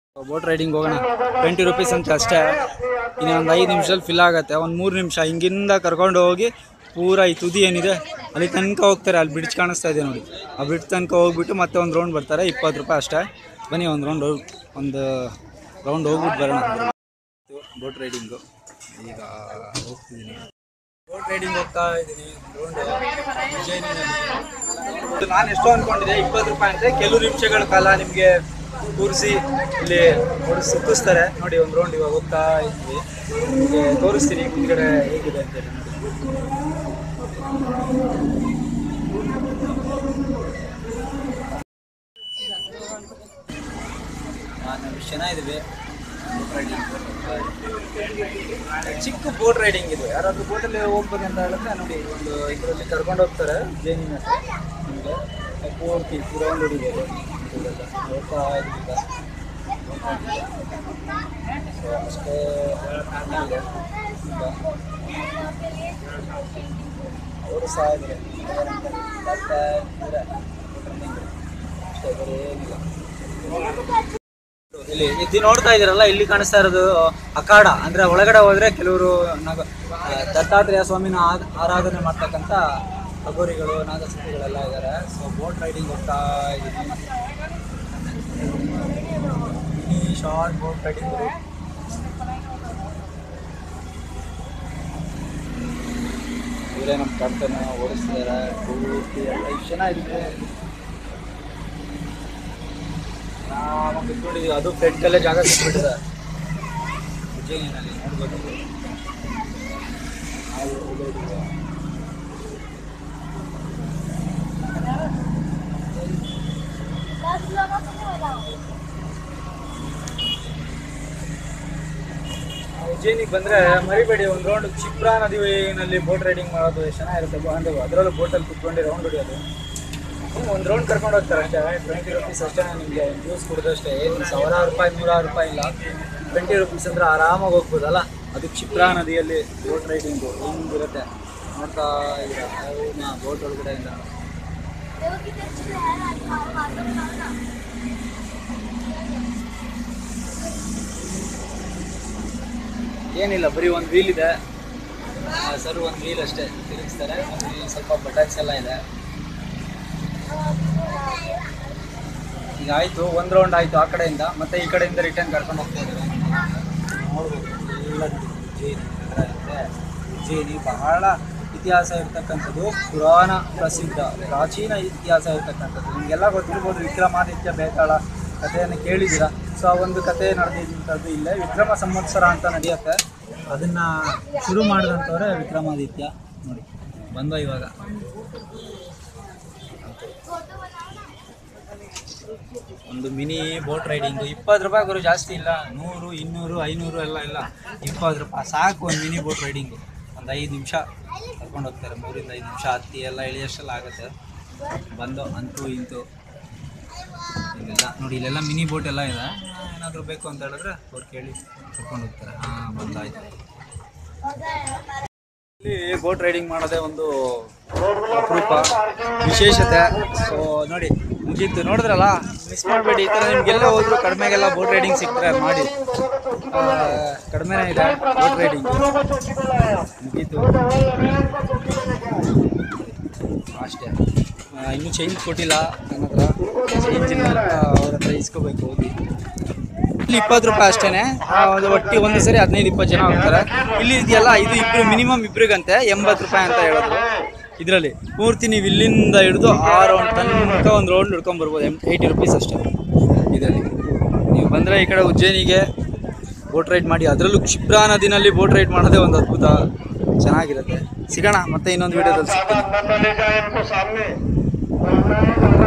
Boat riding ಹೋಗೋಣ twenty rupees ಅಂತ ಅಷ್ಟೇ ಇನ್ನೊಂದು ಐದು ನಿಮಿಷದಲ್ಲಿ ಫಿಲ್ ಆಗುತ್ತೆ ಒಂದು ಮೂರು ನಿಮಿಷ ಹಿಂಗಿಂದ ಕರ್ಕೊಂಡು ಹೋಗಿ ಪೂರ ಈ ತುದಿ ಏನಿದೆ ಅಲ್ಲಿ ತನಕ ಹೋಗ್ತಾರೆ ಅಲ್ಲಿ ಬ್ರಿಡ್ಜ್ ಕಾಣಿಸ್ತಾ ಇದೆ ನೋಡಿ ಆ ಬ್ರಿಡ್ಜ್ ತನಕ ಹೋಗ್ಬಿಟ್ಟು ಮತ್ತೆ ಒಂದು ರೌಂಡ್ ಬರ್ತಾರೆ ಇಪ್ಪತ್ತು ರೂಪಾಯಿ ಅಷ್ಟೇ ಬನ್ನಿ ಒಂದು ರೌಂಡ್ ಒಂದು ರೌಂಡ್ ಹೋಗ್ಬಿಟ್ಟು ಬರೋಣ ಬೋಟ್ ರೈಡಿಂಗು ಈಗ ಹೋಗ್ತಿದ್ದೀನಿ ಬೋಟ್ ರೈಡಿಂಗ್ ಹೋಗ್ತಾ ಇದ್ದೀನಿ ರೌಂಡು ನಾನು ಎಷ್ಟು ಅನ್ಕೊಂಡಿದ್ದೆ ಇಪ್ಪತ್ತು ರೂಪಾಯಿ ಅಂತೆ ಕೆಲವು ನಿಮಿಷಗಳ ಕಾಲ ನಿಮಗೆ ಕೂರಿಸಿ ಇಲ್ಲಿ ನೋಡಿ ಸುತ್ತಿಸ್ತಾರೆ ನೋಡಿ ಒಂದು ರೌಂಡ್ ಇವಾಗ ಹೋಗ್ತಾ ಇದ್ವಿ ನಿಮಗೆ ತೋರಿಸ್ತೀನಿ ಮುಂದ್ಗಡೆ ಹೇಗಿದೆ ಅಂತೇಳಿ ನೋಡಿ ನಾವು ಚೆನ್ನಾಗಿದ್ದೀವಿ ಬೋಟ್ ರೈಡಿಂಗ್ ಚಿಕ್ಕ ಬೋಟ್ ರೈಡಿಂಗ್ ಇದು ಯಾರಾದ್ರೂ ಬೋಟಲ್ಲಿ ಹೋಗ್ಬೇಕು ಅಂತ ಹೇಳಿದ್ರೆ ನೋಡಿ ಒಂದು ಇದರಲ್ಲಿ ಕರ್ಕೊಂಡು ಹೋಗ್ತಾರೆ ಜೇನಿನ ನಿಮಗೆ ಪೂರ್ತಿ ರೌಂಡ್ ಹೊಡಿಬೋದು ಇದೆಲ್ಲ ಹೋಗ್ತಾ ಇದ್ದೀವಿ ಸೊ ಅಷ್ಟೇ ಚೆನ್ನಾಗಿದೆ ಈಗ ಅವರು ಸಹ ಇದ್ದಾರೆ ಬರ್ತಾ ಇದ್ದಾರೆ ಅಷ್ಟೇ ಬೇರೆ ಏನಿಲ್ಲ ಇಲ್ಲಿ ಇದು ನೋಡ್ತಾ ಇದೀರಲ್ಲ ಇಲ್ಲಿ ಕಾಣಿಸ್ತಾ ಇರೋದು ಅಖಾಡ ಅಂದ್ರೆ ಒಳಗಡೆ ಹೋದ್ರೆ ಕೆಲವರು ನಾಗ ಆ, ದತ್ತಾತ್ರೇಯ ಸ್ವಾಮಿನ ಆ- ಆರಾಧನೆ ಮಾಡ್ತಕ್ಕಂಥ ಅಗೋರಿಗಳು ನಾಗಸತಿಗಳೆಲ್ಲ ಇದ್ದಾರೆ ಸೊ ಬೋಟ್ ರೈಡಿಂಗ್ ಹೋಗ್ತಾ ಇದ್ದೀನಿ ಮಿನಿ ಶಾರ್ಟ್ ಬೋಟ್ ರೈಡಿಂಗ್ ಇವರೇ ನಮ್ಮ ಕರ್ತನ ಓಡಿಸ್ತಿದ್ದಾರೆ ಪೂರ್ತಿ ಎಲ್ಲ ಇಷ್ಟು ಚೆನ್ನಾಗಿದೆ ಆರಾಮಾಗಿ ಕುತ್ಕೊಂಡಿದ್ದೀವಿ ಅದು ಫ್ರಂಟಲ್ಲೇ ಜಾಗ ಸಿಕ್ಬಿಟ್ಟಿದೆ ಉಜ್ಜಯಿನಿನಲ್ಲಿ ನೋಡ್ಬೋದು ನಾವು ಹೋಗೋದಿಲ್ಲ. ಉಜ್ಜಯಿನಿಗೆ ಬಂದ್ರೆ ಮರಿಬೇಡಿ ಒಂದು ರೌಂಡ್ ಚಿಪ್ರಾ ನದಿನಲ್ಲಿ ಬೋಟ್ ರೈಡಿಂಗ್ ಮಾಡೋದು ಎಷ್ಟು ಚೆನ್ನಾಗಿರುತ್ತೆ ಬ- ಅಂದ್ರೆ ಅದರಲ್ಲೂ ಬೋಟಲ್ಲಿ ಕುತ್ಕೊಂಡು ರೌಂಡ್ ಹೊಡಿಯೋದು ಒಂದು ರೌಂಡ್ ಕರ್ಕೊಂಡು ಹೋಗ್ತಾರೆ ಅಷ್ಟೇ ಟ್ವೆಂಟಿ ರುಪೀಸ್ ಅಷ್ಟೇ ನಿಮಗೆ ಜ್ಯೂಸ್ ಕುಡಿದಷ್ಟೇ ಏನು ಸಾವಿರಾರು ರೂಪಾಯಿ ನೂರಾರು ರೂಪಾಯಿ ಇಲ್ಲ ಟ್ವೆಂಟಿ ರುಪೀಸ್ ಅಂದ್ರೆ ಆರಾಮಾಗಿ ಹೋಗ್ಬೋದಲ್ಲ ಅದು ಕ್ಷಿಪ್ರಾ ನದಿಯಲ್ಲಿ ಬೋಟ್ ರೈಡಿಂಗು ಹೆಂಗಿರುತ್ತೆ ನೋಡ್ತಾ ಇದ್ದೀರಾ ಅವನ್ನ ಬೋಟ್ ಒಳಗಡೆಯಿಂದ ಏನಿಲ್ಲ ಬರೀ ಒಂದು ವೀಲ್ ಇದೆ ಸರ್ ಒಂದು ವೀಲ್ ಅಷ್ಟೇ ತಿರುಗಿಸ್ತಾರೆ ಅಲ್ಲಿ ಸ್ವಲ್ಪ ಬಟನ್ಸ್ ಎಲ್ಲ ಇದೆ ಈಗ ಆಯಿತು ಒಂದು ರೌಂಡ್ ಆಯಿತು ಆ ಕಡೆಯಿಂದ ಮತ್ತೆ ಈ ಕಡೆಯಿಂದ ರಿಟರ್ನ್ ಕರ್ಕೊಂಡು ಹೋಗ್ತಾ ಇದ್ದಾರೆ ನೋಡ್ಬೋದು ಎಲ್ಲ ಉಜ್ಜಯಿನಿ ನಗರ ಇದೆ ಉಜ್ಜಯಿನಿ ಬಹಳ ಇತಿಹಾಸ ಇರ್ತಕ್ಕಂಥದ್ದು ಪುರಾಣ ಪ್ರಸಿದ್ಧ ಪ್ರಾಚೀನ ಇತಿಹಾಸ ಇರ್ತಕ್ಕಂಥದ್ದು ನಿಮಗೆಲ್ಲ ಗೊತ್ತಿರ್ಬೋದು ವಿಕ್ರಮಾದಿತ್ಯ ಬೇತಾಳ ಕಥೆಯನ್ನು ಕೇಳಿದ್ದೀರಾ ಸೊ ಆ ಒಂದು ಕಥೆ ನಡೆದಿದ್ದಂಥದ್ದು ಇಲ್ಲೇ ವಿಕ್ರಮ ಸಂವತ್ಸರ ಅಂತ ನಡೆಯುತ್ತೆ ಅದನ್ನು ಶುರು ಮಾಡಿದಂಥವ್ರೆ ವಿಕ್ರಮಾದಿತ್ಯ ನೋಡಿ ಬಂದ ಇವಾಗ ಒಂದು ಮಿನಿ ಬೋಟ್ ರೈಡಿಂಗು ಇಪ್ಪತ್ತು ರೂಪಾಯಿ ಗುರು ಜಾಸ್ತಿ ಇಲ್ಲ ನೂರು ಇನ್ನೂರು ಐನೂರು ಎಲ್ಲ ಇಲ್ಲ ಇಪ್ಪತ್ತು ರೂಪಾಯಿ ಸಾಕು ಒಂದು ಮಿನಿ ಬೋಟ್ ರೈಡಿಂಗು ಒಂದು ಐದು ನಿಮಿಷ ಕರ್ಕೊಂಡು ಹೋಗ್ತಾರೆ ಮೂರಿಂದ ಐದು ನಿಮಿಷ ಹತ್ತಿ ಎಲ್ಲ ಇಳಿಯೋಷ್ಟೆಲ್ಲ ಆಗುತ್ತೆ ಬಂದು ಅಂತೂ ಇಂತು ಇಲ್ಲೆಲ್ಲ ನೋಡಿ ಇಲ್ಲೆಲ್ಲ ಮಿನಿ ಬೋಟ್ ಎಲ್ಲ ಇದೆ ಏನಾದರೂ ಬೇಕು ಅಂತ ಹೇಳಿದ್ರೆ ಅವ್ರು ಕೇಳಿ ಕರ್ಕೊಂಡು ಹೋಗ್ತಾರೆ ಹಾಂ ಬಂದಾಯ್ತು ಇಲ್ಲಿ ಬೋಟ್ ರೈಡಿಂಗ್ ಮಾಡೋದೇ ಒಂದು ಅಪರೂಪ ವಿಶೇಷತೆ ಸೊ ನೋಡಿ ಮುಗೀತು ನೋಡಿದ್ರಲ್ಲ ಮಿಸ್ ಮಾಡಬೇಡಿ ಈ ಥರ ನಿಮ್ಗೆಲ್ಲ ಹೋದ್ರು ಕಡಿಮೆಗೆಲ್ಲ ಬೋಟ್ ರೈಡಿಂಗ್ ಸಿಗ್ತಾರೆ ಮಾಡಿ ಆ, ಕಡಿಮೆನೇ ಇದೆ ಬೋಟ್ ರೈಡಿಂಗ್ ಮುಗೀತು ಅಷ್ಟೇ ಆ, ಇನ್ನೂ ಚೇಂಜ್ ಕೊಟ್ಟಿಲ್ಲ ನನ್ನ ಹತ್ರ ಚೇಂಜ್ ಇಲ್ಲ ಅವ್ರ ಹತ್ರ ಇಸ್ಕೋಬೇಕು ಹೋಗಿ ಇಲ್ಲಿ ಇಪ್ಪತ್ತು ರೂಪಾಯಿ ಅಷ್ಟೇನೆ ಆ, ಒಂದು ಒಟ್ಟಿ ಒಂದು ಸರಿ ಹದಿನೈದು ಇಪ್ಪತ್ತು ಜನ ಹೋಗ್ತಾರೆ ಇಲ್ಲಿ ಇದೆಯಲ್ಲ ಇದು ಇಬ್ರು ಮಿನಿಮಮ್ ಇಬ್ರಿಗಂತೆ ಎಂಬತ್ತು ರೂಪಾಯಿ ಅಂತ ಹೇಳೋದು ಇದರಲ್ಲಿ ಪೂರ್ತಿ ನೀವು ಇಲ್ಲಿಂದ ಹಿಡಿದು ಆ ರೌಂಡ್ ತನಕ ಒಂದು ರೌಂಡ್ ಹಿಡ್ಕೊಂಡ್ ಬರ್ಬೋದು ಎಮ್ ಏಯ್ಟಿ ರುಪೀಸ್ ಅಷ್ಟೇ ಇದರಲ್ಲಿ ನೀವು ಬಂದರೆ ಈ ಕಡೆ ಉಜ್ಜಯಿನಿಗೆ ಬೋಟ್ ರೈಡ್ ಮಾಡಿ ಅದರಲ್ಲೂ ಕ್ಷಿಪ್ರಾ ನದಿನಲ್ಲಿ ಬೋಟ್ ರೈಡ್ ಮಾಡೋದೇ ಒಂದು ಅದ್ಭುತ ಚೆನ್ನಾಗಿರುತ್ತೆ ಸಿಗೋಣ ಮತ್ತೆ ಇನ್ನೊಂದು ವಿಡಿಯೋದಲ್ಲಿ ಸಿಗ್ತೀನಿ